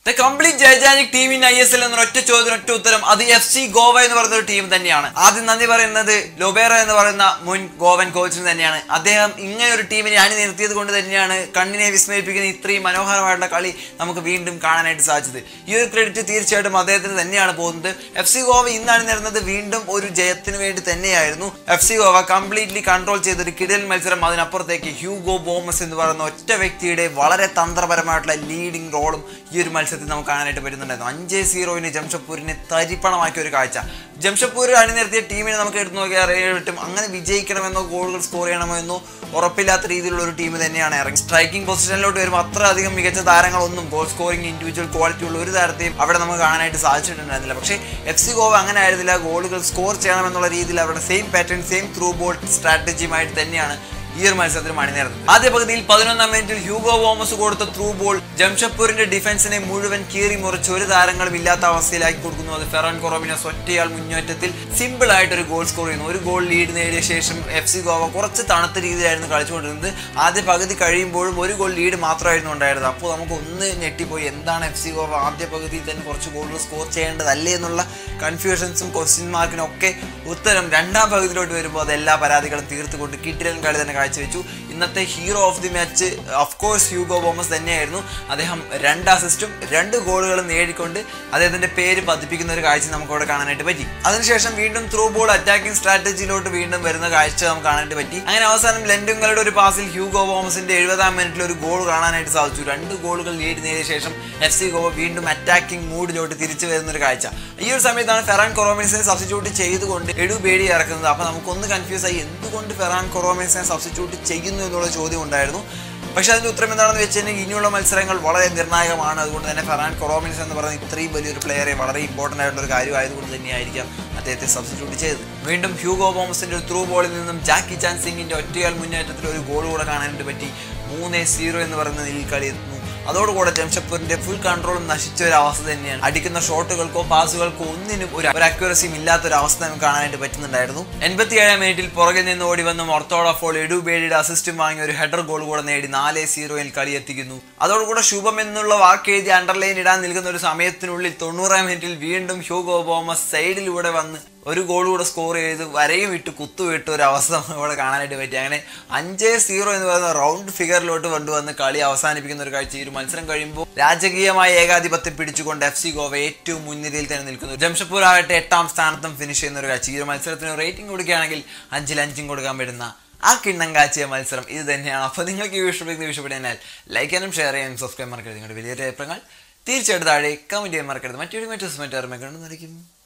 the complete ജയജാനിക് team in I S L എന്ന ഒറ്റ ചോദ്യത്തിന് ഒറ്റ ഉത്തരം അത് എഫ് സി ഗോവ എന്ന് പറയുന്ന ഒരു ടീം തന്നെയാണ് ആദ്യം നന്ദി പറയുന്നത് ലൊബേറ എന്ന് പറയുന്ന മുൻ ഗോവൻ കോച്ചിന് തന്നെയാണ് അദ്ദേഹം ഇങ്ങനെ ഒരു ടീമിനെ അണി നിർത്തിയത് കൊണ്ട് തന്നെയാണ് കണ്ണിനെ വിസ്മയിപ്പിക്കുന്ന ഇത്രയും മനോഹരമായിട്ടുള്ള കളി നമുക്ക് വീണ്ടും കാണാനായിട്ട് സാധിച്ചത് ഈ ഒരു ക്രെഡിറ്റ് തീർച്ചയായിട്ടും അദ്ദേഹത്തിന് തന്നെയാണ് പോകുന്നത് എഫ് സി ഗോവ ഇന്നാണ് നേടുന്നത് വീണ്ടും ഒരു ജയത്തിന് വേണ്ടി തന്നെയായിരുന്നു F C Goa completely control ചെയ്തൊരു കിടൽ മത്സരം അതിനപ്പുറത്തേക്ക് ഹ്യൂഗോ ബോമസ് എന്ന് പറയുന്ന ഒറ്റ വ്യക്തിയുടെ വളരെ തന്ത്രപരമായിട്ടുള്ള ലീഡിംഗ് റോളും ഈ ഒരു മത്സരത്തിൽ നമുക്ക് കാണാനായിട്ട് പറ്റുന്നുണ്ടായിരുന്നു അഞ്ച് സീറോയിന് ജംഷഡ്പൂരിനെ തരിപ്പണമാക്കിയ ഒരു കാഴ്ച ജംഷഡ്പൂർ അണിനിരത്തിയ ടീമിനെ നമുക്ക് എടുത്തു നോക്കിയാൽ അറിയാൻ പറ്റും അങ്ങനെ വിജയിക്കണമെന്നോ ഗോളുകൾ സ്കോർ ചെയ്യണമോ എന്നോ ഉറപ്പില്ലാത്ത രീതിയിലുള്ള ഒരു ടീം തന്നെയാണ് ഇറങ്ങി സ്ട്രൈക്കിംഗ് പൊസിഷനിലോട്ട് വരുമ്പോൾ അത്ര അധികം മികച്ച താരങ്ങളൊന്നും ഗോൾ സ്കോറിംഗ് ഇൻഡിവിജ്വൽ ക്വാളിറ്റി ഉള്ള ഒരു താരത്തെയും അവിടെ നമുക്ക് കാണാനായിട്ട് സാധിച്ചിട്ടുണ്ടായിരുന്നില്ല പക്ഷേ എഫ് സി ഗോവ അങ്ങനെ ആയിരുന്നില്ല ഗോളുകൾ സ്കോർ ചെയ്യണമെന്നുള്ള രീതിയിൽ അവരുടെ same pattern same through ball സ്ട്രാറ്റജിയുമായിട്ട് തന്നെയാണ് ഈ ഒരു മത്സരത്തിൽ മണിനേർന്നത് ആദ്യ പകുതിയിൽ പതിനൊന്നാം മിനിറ്റിൽ ഹ്യൂഗോ വോമസ് കൊടുത്ത ത്രൂ ബോൾ ജംഷഡ്പൂരിന്റെ ഡിഫൻസിനെ മുഴുവൻ കീറി മുറിച്ച് ഒരു താരങ്ങളും ഇല്ലാത്ത അവസ്ഥയിലാക്കി കൊടുക്കുന്നു അത് ഫെറൻ കൊറോമിനസ് ഒറ്റയാൾ മുന്നേറ്റത്തിൽ സിമ്പിൾ ആയിട്ട് ഒരു ഗോൾ സ്കോർ ചെയ്യുന്നു ഒരു ഗോൾ ലീഡ് നേടിയ ശേഷം എഫ് സി ഗോവ കുറച്ച് തണുത്ത രീതിയിലായിരുന്നു കളിച്ചുകൊണ്ടിരുന്നത് ആദ്യ പകുതി കഴിയുമ്പോഴും ഒരു ഗോൾ ലീഡ് മാത്രമായിരുന്നു ഉണ്ടായിരുന്നത് അപ്പോൾ നമുക്ക് ഒന്ന് ഞെട്ടിപ്പോയി എന്താണ് എഫ് സി ഗോവ ആദ്യ പകുതിയിൽ തന്നെ കുറച്ച് ഗോളുകൾ സ്കോർ ചെയ്യേണ്ടതല്ലേ എന്നുള്ള കൺഫ്യൂഷൻസും ക്വസ്റ്റ്യൻ മാർക്കിനും ഒക്കെ ഉത്തരം രണ്ടാം പകുതിയിലോട്ട് വരുമ്പോൾ അത് എല്ലാ പരാതികളും തീർത്തുകൊണ്ട് കിട്ടിരൻ കളി തന്നെ കാഴ്ചവെച്ചു ഇന്നത്തെ hero of the match of course Hugo Boumous തന്നെയായിരുന്നു അദ്ദേഹം രണ്ട് അസിസ്റ്റും രണ്ട് ഗോളുകളും നേടിക്കൊണ്ട് അദ്ദേഹത്തിന്റെ പേര് പതിപ്പിക്കുന്ന ഒരു കാഴ്ച നമുക്ക് അവിടെ കാണാനായിട്ട് പറ്റി അതിനുശേഷം വീണ്ടും ത്രൂ ബോൾ അറ്റാക്കിംഗ് സ്ട്രാറ്റജിയിലോട്ട് വീണ്ടും വരുന്ന കാഴ്ച നമുക്ക് കാണാനായിട്ട് പറ്റി അങ്ങനെ അവസാനം ലെൻഡുങ്ങളുടെ ഒരു പാസിൽ ഹ്യൂഗോ ബോമസിന്റെ എഴുപതാം മിനിറ്റിൽ ഒരു ഗോൾ കാണാനായിട്ട് സാധിച്ചു രണ്ട് ഗോളുകൾ നേടി നേടിയ ശേഷം എഫ് സി ഗോവ വീണ്ടും അറ്റാക്കിംഗ് മൂഡിലോട്ട് തിരിച്ചു വരുന്ന ഒരു കാഴ്ച ഈ ഒരു സമയത്താണ് ഫെറാൻ കൊറോമിൻസിനെ സബ്സ്റ്റിറ്റ്യൂട്ട് ചെയ്തുകൊണ്ട് എഡു ബേഡി ഇറക്കുന്നത് അപ്പോൾ നമുക്കൊന്ന് കൺഫ്യൂസ് ആയി എന്തുകൊണ്ട് ഫെറാൻ കൊറോമിൻസിനെ സബ്സ്റ്റിറ്റ്യൂട്ട് ചെയ്യുന്നു എന്നുള്ള ചോദ്യം ഉണ്ടായിരുന്നു പക്ഷെ അതിന്റെ ഉത്തരം എന്താണെന്ന് വെച്ചിട്ടുണ്ടെങ്കിൽ ഇനിയുള്ള മത്സരങ്ങൾ വളരെ നിർണായകമാണ് അതുകൊണ്ട് തന്നെ ഫെറാൻ കൊറോമിൻസ് എന്ന് പറയുന്ന ഇത്രയും വലിയൊരു പ്ലെയറെ വളരെ ഇമ്പോർട്ടൻ്റ് ആയിട്ടുള്ള ഒരു കാര്യമായതുകൊണ്ട് തന്നെയായിരിക്കാം അദ്ദേഹത്തെ സബ്സ്റ്റിറ്റ്യൂട്ട് ചെയ്തത് വീണ്ടും ഹ്യൂഗോ ബോമസിന്റെ ഒരു ത്രൂ ബോളിൽ നിന്നും ജാക്കി ചാൻ സിംഗിന്റെ ഒറ്റയാൾ മുന്നേറ്റത്തിൽ ഒരു ഗോൾ കൂടെ കാണാനായിട്ട് പറ്റി മൂന്ന് സീറോ എന്ന് പറയുന്ന നിലയിൽ കളി എത്തുന്നു അതോടുകൂടെ ജംഷഡ്പൂരിന്റെ ഫുൾ കൺട്രോളും നശിച്ച ഒരു അവസ്ഥ തന്നെയാണ് അടിക്കുന്ന ഷോട്ടുകൾക്കോ പാസുകൾക്കോ ഒന്നിനും ഒരു ഒരു അക്യൂറസിയും ഇല്ലാത്ത ഒരു അവസ്ഥ നമുക്ക് കാണാനായിട്ട് പറ്റുന്നുണ്ടായിരുന്നു എൺപത്തിയേഴാം മിനിറ്റിൽ പുറകിൽ നിന്ന് ഓടി വന്ന് മൊർത്തോടഫോൾ എഡു ബേഡിയുടെ അസിസ്റ്റും വാങ്ങി ഒരു ഹെഡർ ഗോൾ കൂടെ നേടി നാല് സീറോയിൽ കളി എത്തിക്കുന്നു അതോടുകൂടെ ശുഭം എന്നുള്ള വാക്ക് എഴുതി അണ്ടർലൈൻ ഇടാൻ നിൽക്കുന്ന ഒരു സമയത്തിനുള്ളിൽ തൊണ്ണൂറാം മിനിറ്റിൽ വീണ്ടും ഹ്യൂഗോ ബോമസ് സൈഡിലൂടെ വന്ന് ഒരു ഗോൾ കൂടെ സ്കോർ ചെയ്ത് വരയും ഇട്ട് കുത്തുവിട്ട് ഒരു അവസ്ഥ നമുക്ക് ഇവിടെ കാണാനായിട്ട് പറ്റി അങ്ങനെ അഞ്ച് സീറോ എന്ന് പറയുന്ന റൗണ്ട് ഫിഗറിലോട്ട് കൊണ്ടുവന്ന് കളി അവസാനിപ്പിക്കുന്ന ഒരു കാഴ്ച ഈ ഒരു മത്സരം കഴിയുമ്പോൾ രാജകീയമായ ഏകാധിപത്യം പിടിച്ചുകൊണ്ട് എഫ് സി ഗോവ ഏറ്റവും മുൻനിരയിൽ തന്നെ നിൽക്കുന്നു ജംഷഡ്പൂർ ആകട്ടെ എട്ടാം സ്ഥാനത്തും ഫിനിഷ് ചെയ്യുന്ന ഒരു കാഴ്ച ഈ ഒരു മത്സരത്തിന് റേറ്റിംഗ് കൊടുക്കുകയാണെങ്കിൽ അഞ്ചിൽ അഞ്ചും കൊടുക്കാൻ പറ്റുന്ന ആ കിണ്ണം കാച്ചിയ മത്സരം ഇത് തന്നെയാണ് അപ്പോൾ നിങ്ങൾക്ക് ഈ ഇഷ്ടപ്പെടുന്ന ഇഷ്ടപ്പെടുന്നതിനാൽ ലൈക്ക് ചെയ്യാനും ഷെയർ ചെയ്യാനും സബ്സ്ക്രൈബ് മറക്കരുത് നിങ്ങളുടെ വലിയ അഭിപ്രായങ്ങൾ തീർച്ചയായിട്ടും താഴെ കമൻറ്റ് ചെയ്യാൻ മറക്കരുത് മറ്റൊരു മറ്റു മറ്റു ഓർമ്മ കണ്ടു